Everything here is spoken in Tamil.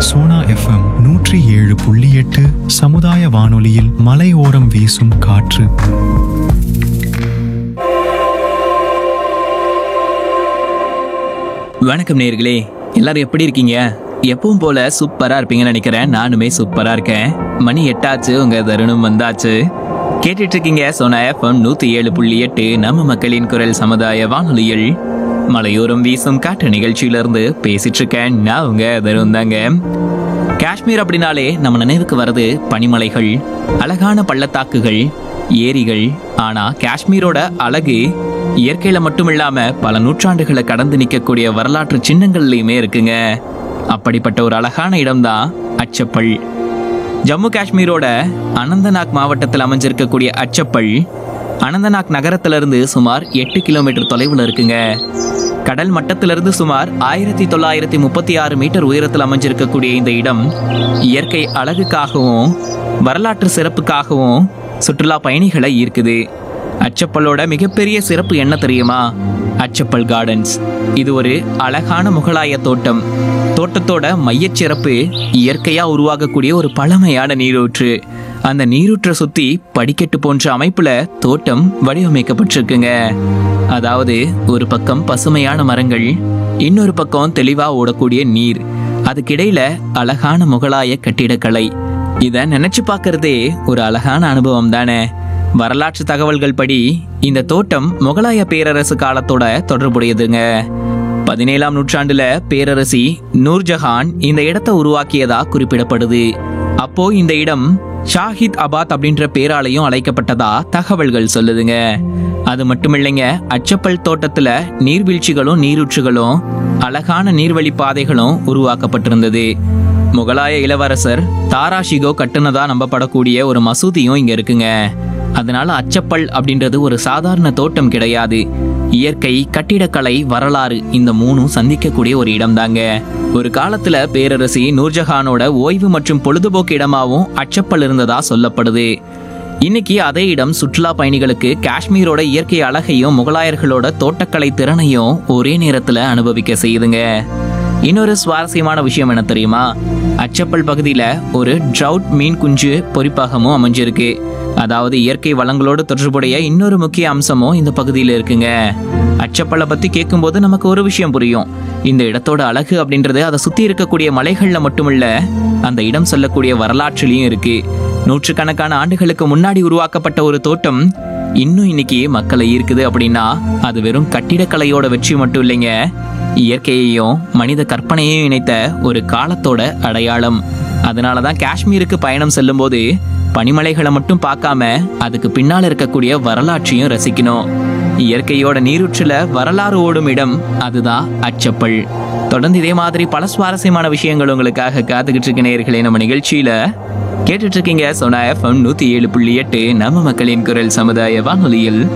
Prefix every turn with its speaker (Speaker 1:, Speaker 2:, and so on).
Speaker 1: சோனா எஃப்எம் நூற்றி ஏழு புள்ளி எட்டு சமுதாய வானொலியில் மலையோரம் வீசும் காற்று
Speaker 2: வணக்கம் நேர்களே எல்லாரும் எப்படி இருக்கீங்க எப்பவும் போல சூப்பரா இருப்பீங்கன்னு நினைக்கிறேன் நானுமே சூப்பரா இருக்கேன் மணி எட்டாச்சு உங்க தருணம் வந்தாச்சு கேட்டுட்டு இருக்கீங்க சோனா எஃப்எம் நூத்தி ஏழு புள்ளி எட்டு நம்ம மக்களின் குரல் சமுதாய வானொலியில் மலையோரம் வீசும் காற்று நிகழ்ச்சியிலிருந்து பேசிட்டு இருக்கேன் நான் உங்க தருணம் தாங்க காஷ்மீர் அப்படின்னாலே நம்ம நினைவுக்கு வர்றது பனிமலைகள் அழகான பள்ளத்தாக்குகள் ஏரிகள் ஆனா காஷ்மீரோட அழகு இயற்கையில மட்டும் இல்லாம பல நூற்றாண்டுகளை கடந்து நிக்கக்கூடிய வரலாற்று சின்னங்கள்லயுமே இருக்குங்க அப்படிப்பட்ட ஒரு அழகான இடம்தான் அச்சப்பள் ஜம்மு காஷ்மீரோட அனந்தநாக் மாவட்டத்தில் அமைஞ்சிருக்கக்கூடிய அச்சப்பள் அனந்தநாக் நகரத்திலிருந்து சுமார் எட்டு கிலோமீட்டர் தொலைவில் இருக்குங்க கடல் மட்டத்திலிருந்து சுமார் ஆயிரத்தி தொள்ளாயிரத்தி முப்பத்தி ஆறு மீட்டர் உயரத்தில் அமைஞ்சிருக்கக்கூடிய இந்த இடம் இயற்கை அழகுக்காகவும் வரலாற்று சிறப்புக்காகவும் சுற்றுலா பயணிகளை ஈர்க்குது அச்சப்பல்லோட மிகப்பெரிய சிறப்பு என்ன தெரியுமா அச்சப்பல் கார்டன்ஸ் இது ஒரு அழகான முகலாய தோட்டம் தோட்டத்தோட மையச் சிறப்பு இயற்கையா உருவாகக்கூடிய ஒரு பழமையான நீரூற்று அந்த நீரூற்றை சுத்தி படிக்கட்டு போன்ற அமைப்புல தோட்டம் வடிவமைக்கப்பட்டிருக்குங்க அதாவது ஒரு பக்கம் பசுமையான மரங்கள் இன்னொரு பக்கம் தெளிவா ஓடக்கூடிய நீர் அதுக்கிடையில அழகான முகலாய கட்டிடக்கலை இத நினைச்சு பார்க்கறதே ஒரு அழகான அனுபவம் தானே வரலாற்று தகவல்கள் படி இந்த தோட்டம் முகலாய பேரரசு காலத்தோட தொடர்புடையதுங்க பதினேழாம் நூற்றாண்டுல பேரரசி நூர்ஜஹான் இந்த இடத்தை உருவாக்கியதா குறிப்பிடப்படுது அப்போ இந்த இடம் ஷாஹித் அபாத் அப்படின்ற பேராலையும் அழைக்கப்பட்டதா தகவல்கள் சொல்லுதுங்க அது மட்டும் இல்லைங்க அச்சப்பல் தோட்டத்துல நீர்வீழ்ச்சிகளும் நீரூற்றுகளும் அழகான நீர்வழி பாதைகளும் உருவாக்கப்பட்டிருந்தது முகலாய இளவரசர் தாராஷிகோ கட்டுனதா நம்பப்படக்கூடிய ஒரு மசூதியும் இங்க இருக்குங்க அதனால அச்சப்பல் அப்படின்றது ஒரு சாதாரண தோட்டம் கிடையாது இயற்கை கட்டிடக்கலை வரலாறு இந்த மூணும் சந்திக்கக்கூடிய ஒரு இடம்தாங்க ஒரு காலத்துல பேரரசி நூர்ஜஹானோட ஓய்வு மற்றும் பொழுதுபோக்கு இடமாவும் அச்சப்பல் இருந்ததா சொல்லப்படுது இன்னைக்கு அதே இடம் சுற்றுலா பயணிகளுக்கு காஷ்மீரோட இயற்கை அழகையும் முகலாயர்களோட தோட்டக்கலை திறனையும் ஒரே நேரத்துல அனுபவிக்க செய்யுதுங்க இன்னொரு சுவாரஸ்யமான விஷயம் என்ன தெரியுமா அச்சப்பல் பகுதியில ஒரு ட்ரவுட் மீன் குஞ்சு பொறிப்பகமும் அமைஞ்சிருக்கு அதாவது இயற்கை வளங்களோடு தொடர்புடைய இன்னொரு முக்கிய அம்சமும் இந்த பகுதியில் இருக்குங்க அச்சப்பலை பத்தி கேட்கும்போது நமக்கு ஒரு விஷயம் புரியும் இந்த இடத்தோட அழகு அப்படின்றது அதை சுத்தி இருக்கக்கூடிய மலைகள்ல மட்டுமில்ல அந்த இடம் சொல்லக்கூடிய வரலாற்றிலையும் இருக்கு நூற்றுக்கணக்கான ஆண்டுகளுக்கு முன்னாடி உருவாக்கப்பட்ட ஒரு தோட்டம் இன்னும் இன்னைக்கு மக்களை ஈர்க்குது அப்படின்னா அது வெறும் கட்டிடக்கலையோட வெற்றி மட்டும் இல்லைங்க இயற்கையையும் மனித கற்பனையையும் இணைத்த ஒரு காலத்தோட அடையாளம் அதனால தான் காஷ்மீருக்கு பயணம் செல்லும்போது பனிமலைகளை மட்டும் பார்க்காம அதுக்கு பின்னால் இருக்கக்கூடிய வரலாற்றையும் ரசிக்கணும் இயற்கையோட நீரூற்றுல வரலாறு ஓடும் இடம் அதுதான் அச்சப்பல் தொடர்ந்து இதே மாதிரி பல சுவாரஸ்யமான விஷயங்கள் உங்களுக்காக காத்துக்கிட்டு இருக்க நேயர்களே நம்ம நிகழ்ச்சியில கேட்டுட்டு இருக்கீங்க சோனா எஃப்எம் நூத்தி ஏழு புள்ளி எட்டு நம்ம மக்களின் குரல் சமுதாய வானொலியில்